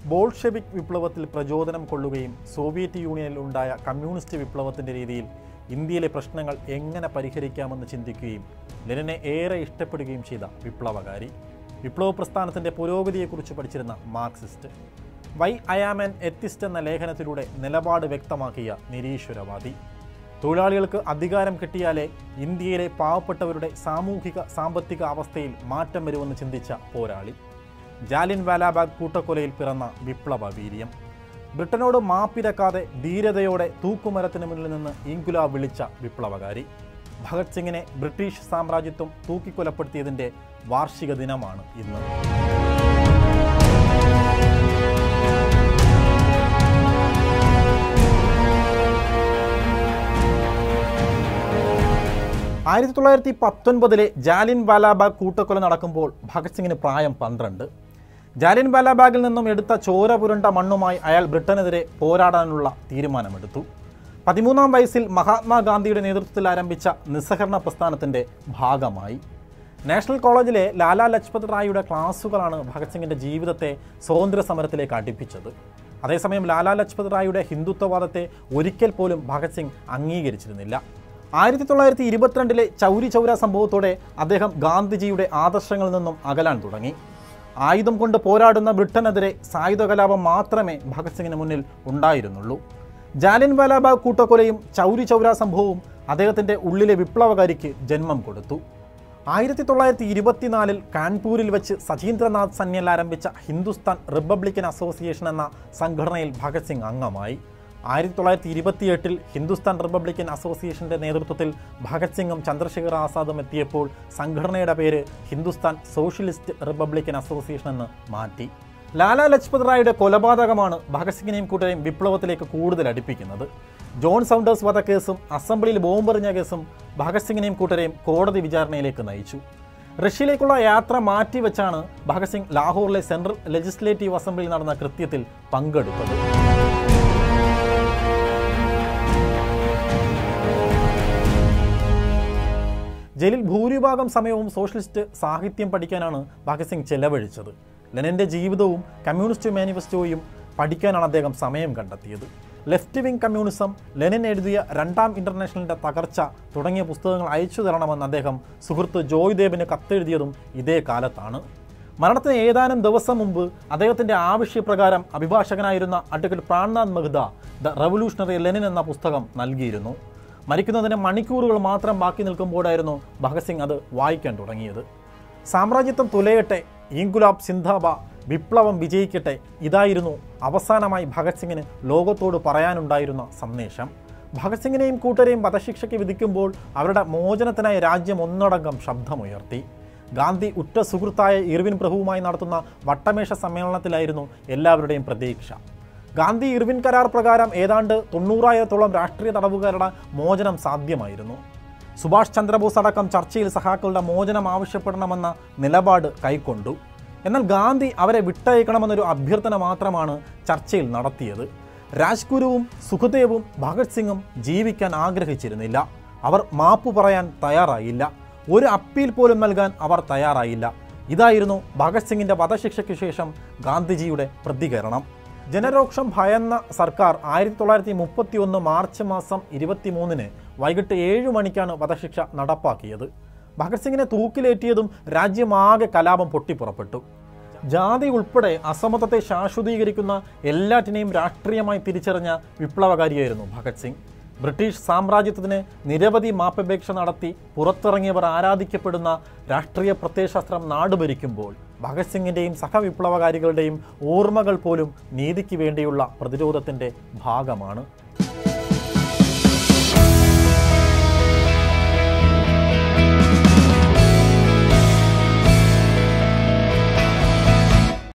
Bolshevik വിപ്ലവത്തിൽ പ്രചോദനം കൊള്ളുകയും Soviet യൂണിയനിൽ ഉണ്ടായ കമ്മ്യൂണിസ്റ്റ് വിപ്ലവത്തിൻ്റെ രീതിയിൽ ഇന്ത്യയിലെ പ്രശ്നങ്ങൾ എങ്ങനെ പരിഹരിക്കാമെന്ന് ചിന്തിക്കുകയും ലെനിനെ ഏറെ ഇഷ്ടപ്പെടുകയും ചെയ്ത വിപ്ലവകാരി വിപ്ലവ പ്രസ്ഥാനത്തിൻ്റെ പുരോഗതിയെക്കുറിച്ച് പഠിച്ചിരുന്ന മാർക്സിസ്റ്റ് വൈ അയാമൻ എത്തിസ്റ്റ് എന്ന ലേഖനത്തിലൂടെ നിലപാട് വ്യക്തമാക്കിയ നിരീശ്വരവാദി തൊഴിലാളികൾക്ക് അധികാരം കിട്ടിയാലേ ഇന്ത്യയിലെ പാവപ്പെട്ടവരുടെ സാമൂഹിക സാമ്പത്തിക അവസ്ഥയിൽ മാറ്റം വരുമെന്ന് ചിന്തിച്ച പോരാളി ജാലിൻ വാലാബാഗ് കൂട്ടക്കൊലയിൽ പിറന്ന വിപ്ലവ വീര്യം ബ്രിട്ടനോട് മാപ്പിരക്കാതെ ധീരതയോടെ തൂക്കുമരത്തിന് മുന്നിൽ നിന്ന് ഇൻകുലാബ് വിളിച്ച വിപ്ലവകാരി ഭഗത് സിംഗിനെ ബ്രിട്ടീഷ് സാമ്രാജ്യത്വം തൂക്കിക്കൊലപ്പെടുത്തിയതിൻ്റെ വാർഷിക ദിനമാണ് ഇന്ന് ആയിരത്തി തൊള്ളായിരത്തി പത്തൊൻപതിലെ ജാലിൻ വാലാബാഗ് കൂട്ടക്കൊല നടക്കുമ്പോൾ ഭഗത് സിംഗിന് പ്രായം പന്ത്രണ്ട് ജാലിൻ വാലാബാഗിൽ നിന്നും എടുത്ത ചോര പുരണ്ട മണ്ണുമായി അയാൾ ബ്രിട്ടനെതിരെ പോരാടാനുള്ള തീരുമാനമെടുത്തു പതിമൂന്നാം വയസ്സിൽ മഹാത്മാഗാന്ധിയുടെ നേതൃത്വത്തിൽ ആരംഭിച്ച നിസ്സഹകരണ പ്രസ്ഥാനത്തിൻ്റെ ഭാഗമായി നാഷണൽ കോളേജിലെ ലാലാ ലജ്പത് റായിയുടെ ക്ലാസുകളാണ് ഭഗത് സിംഗിൻ്റെ ജീവിതത്തെ സ്വാതന്ത്ര്യ സമരത്തിലേക്ക് അടുപ്പിച്ചത് അതേസമയം ലാലാ ലജ്പത് റായിയുടെ ഹിന്ദുത്വവാദത്തെ ഒരിക്കൽ പോലും ഭഗത് സിംഗ് അംഗീകരിച്ചിരുന്നില്ല ആയിരത്തി തൊള്ളായിരത്തി ഇരുപത്തിരണ്ടിലെ ചൗരി ചൗര സംഭവത്തോടെ അദ്ദേഹം ഗാന്ധിജിയുടെ ആദർശങ്ങളിൽ നിന്നും അകലാൻ തുടങ്ങി ആയുധം കൊണ്ട് പോരാടുന്ന ബ്രിട്ടനെതിരെ സായുധ കലാപം മാത്രമേ ഭഗത് സിംഗിന് മുന്നിൽ ഉണ്ടായിരുന്നുള്ളൂ ജാലിൻ വാലാബാഗ് കൂട്ടക്കൊലയും ചൗരി ചൗര സംഭവവും അദ്ദേഹത്തിൻ്റെ ഉള്ളിലെ വിപ്ലവകാരിക്ക് ജന്മം കൊടുത്തു ആയിരത്തി തൊള്ളായിരത്തി ഇരുപത്തിനാലിൽ കാൺപൂരിൽ വെച്ച് സചീന്ദ്രനാഥ് സന്യൽ ആരംഭിച്ച ഹിന്ദുസ്ഥാൻ റിപ്പബ്ലിക്കൻ അസോസിയേഷൻ എന്ന സംഘടനയിൽ ഭഗത് സിംഗ് അംഗമായി ആയിരത്തി തൊള്ളായിരത്തി ഇരുപത്തിയെട്ടിൽ ഹിന്ദുസ്ഥാൻ റിപ്പബ്ലിക്കൻ അസോസിയേഷന്റെ നേതൃത്വത്തിൽ ഭഗത് സിംഗും ചന്ദ്രശേഖർ ആസാദും എത്തിയപ്പോൾ സംഘടനയുടെ പേര് ഹിന്ദുസ്ഥാൻ സോഷ്യലിസ്റ്റ് റിപ്പബ്ലിക്കൻ അസോസിയേഷൻ എന്ന് മാറ്റി ലാലാ ലജ്പത് റായിയുടെ കൊലപാതകമാണ് ഭഗത് സിംഗിനെയും കൂട്ടരെയും വിപ്ലവത്തിലേക്ക് കൂടുതൽ അടുപ്പിക്കുന്നത് ജോൺ സൗണ്ടേഴ്സ് വധക്കേസും അസംബ്ലിയിൽ ബോംബെറിഞ്ഞ കേസും ഭഗത് സിംഗിനെയും കൂട്ടരെയും കോടതി വിചാരണയിലേക്ക് നയിച്ചു റഷ്യയിലേക്കുള്ള യാത്ര മാറ്റിവെച്ചാണ് ഭഗത് സിംഗ് ലാഹോറിലെ സെൻട്രൽ ലെജിസ്ലേറ്റീവ് അസംബ്ലിയിൽ നടന്ന കൃത്യത്തിൽ പങ്കെടുത്തത് ജയിലിൽ ഭൂരിഭാഗം സമയവും സോഷ്യലിസ്റ്റ് സാഹിത്യം പഠിക്കാനാണ് ഭഗത് സിംഗ് ചെലവഴിച്ചത് ലെനിൻ്റെ ജീവിതവും കമ്മ്യൂണിസ്റ്റ് മാനിഫെസ്റ്റോയും പഠിക്കാനാണ് അദ്ദേഹം സമയം കണ്ടെത്തിയത് ലെഫ്റ്റ് വിങ് കമ്മ്യൂണിസം ലെനിൻ എഴുതിയ രണ്ടാം ഇന്റർനാഷണലിൻ്റെ തകർച്ച തുടങ്ങിയ പുസ്തകങ്ങൾ അയച്ചു തരണമെന്ന് അദ്ദേഹം സുഹൃത്ത് ജോയ് ദേബിന് കത്തെഴുതിയതും ഇതേ കാലത്താണ് മരണത്തിന് ഏതാനും ദിവസം മുമ്പ് അദ്ദേഹത്തിൻ്റെ ആവശ്യപ്രകാരം അഭിഭാഷകനായിരുന്ന advocate Prannath Mehta the revolutionary Lenin എന്ന പുസ്തകം നൽകിയിരുന്നു മരിക്കുന്നതിന് മണിക്കൂറുകൾ മാത്രം ബാക്കി നിൽക്കുമ്പോഴായിരുന്നു ഭഗത് സിംഗ് അത് വായിക്കാൻ തുടങ്ങിയത് സാമ്രാജ്യത്വം തുലയട്ടെ ഇൻകുലാബ് സിന്ധാബ വിപ്ലവം വിജയിക്കട്ടെ ഇതായിരുന്നു അവസാനമായി ഭഗത് സിംഗിന് ലോകത്തോട് പറയാനുണ്ടായിരുന്ന സന്ദേശം ഭഗത് സിംഗിനെയും കൂട്ടരെയും വധശിക്ഷയ്ക്ക് വിധിക്കുമ്പോൾ അവരുടെ മോചനത്തിനായി രാജ്യം ഒന്നടങ്കം ശബ്ദമുയർത്തി ഗാന്ധി ഉറ്റ സുഹൃത്തായ ഇർവിൻ പ്രഭുവുമായി നടത്തുന്ന വട്ടമേശ സമ്മേളനത്തിലായിരുന്നു എല്ലാവരുടെയും പ്രതീക്ഷ ഗാന്ധി ഇർവിൻ കരാർ പ്രകാരം ഏതാണ്ട് തൊണ്ണൂറായിരത്തോളം രാഷ്ട്രീയ തടവുകാരുടെ മോചനം സാധ്യമായിരുന്നു സുഭാഷ് ചന്ദ്രബോസ് അടക്കം ചർച്ചയിൽ സഹാക്കളുടെ മോചനം ആവശ്യപ്പെടണമെന്ന നിലപാട് കൈക്കൊണ്ടു എന്നാൽ ഗാന്ധി അവരെ വിട്ടയക്കണമെന്നൊരു അഭ്യർത്ഥന മാത്രമാണ് ചർച്ചയിൽ നടത്തിയത് രാജ്ഗുരുവും സുഖദേവും ഭഗത് സിംഗും ജീവിക്കാൻ ആഗ്രഹിച്ചിരുന്നില്ല അവർ മാപ്പു പറയാൻ തയ്യാറായില്ല ഒരു അപ്പീൽ പോലും നൽകാൻ അവർ തയ്യാറായില്ല ഇതായിരുന്നു ഭഗത് സിംഗിന്റെ വധശിക്ഷയ്ക്ക് ശേഷം ഗാന്ധിജിയുടെ പ്രതികരണം ജനരോക്ഷം ഭയന്ന സർക്കാർ ആയിരത്തി തൊള്ളായിരത്തി മുപ്പത്തി ഒന്ന് മാർച്ച് മാസം ഇരുപത്തിമൂന്നിന് വൈകിട്ട് ഏഴ് മണിക്കാണ് വധശിക്ഷ നടപ്പാക്കിയത് ഭഗത് സിംഗിനെ തൂക്കിലേറ്റിയതും രാജ്യമാകെ കലാപം പൊട്ടിപ്പുറപ്പെട്ടു ജാതി ഉൾപ്പെടെ അസമത്വത്തെ ശാശ്വതീകരിക്കുന്ന എല്ലാറ്റിനെയും രാഷ്ട്രീയമായി തിരിച്ചറിഞ്ഞ വിപ്ലവകാരിയായിരുന്നു ഭഗത് സിംഗ് ബ്രിട്ടീഷ് സാമ്രാജ്യത്വത്തിന് നിരവധി മാപ്പപേക്ഷ നടത്തി പുറത്തിറങ്ങിയവർ ആരാധിക്കപ്പെടുന്ന രാഷ്ട്രീയ പ്രത്യയശാസ്ത്രം നാടുഭരിക്കുമ്പോൾ ഭഗത് സിംഗിൻ്റെയും സഹവിപ്ലവകാരികളുടെയും ഓർമ്മകൾ പോലും നീതിക്ക് വേണ്ടിയുള്ള പ്രതിരോധത്തിൻ്റെ ഭാഗമാണ്